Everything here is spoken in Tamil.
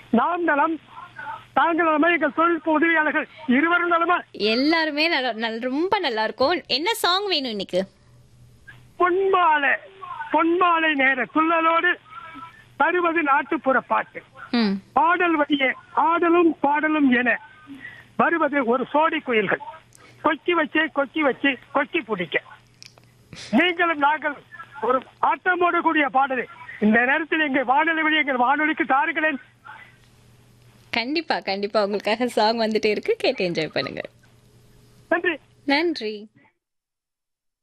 நாம் நலம் தாங்கள் நலமா எங்கள் தொழில்நுட்ப உதவியாளர்கள் இருவரும் நலமா எல்லாருமே நல்ல- நல்ல- ரொம்ப நல்லா இருக்கும் என்ன சாங் வேணும் இன்னைக்கு பொன்மாலை பொன்மாலை நேர துள்ளலோடு தருவது நாட்டுப்புற பாட்டு ம் பாடல் வழியே ஆடலும் பாடலும் என வருவது ஒரு சோடி குயில்கள் கொக்கி வச்சே கொக்கி வச்சு கொக்கி பிடிக்க நீங்களும் நாங்கள் ஒரு ஆட்டமோடு கூடிய பாடலை இந்த நேரத்தில் எங்கள் வானொலி வழி எங்கள் வானொலிக்கு தாருங்களேன் கண்டிப்பா கண்டிப்பா உங்களுக்காக சாங் வந்துட்டே இருக்கு கேட்டு என்ஜாய் பண்ணுங்க நன்றி நன்றி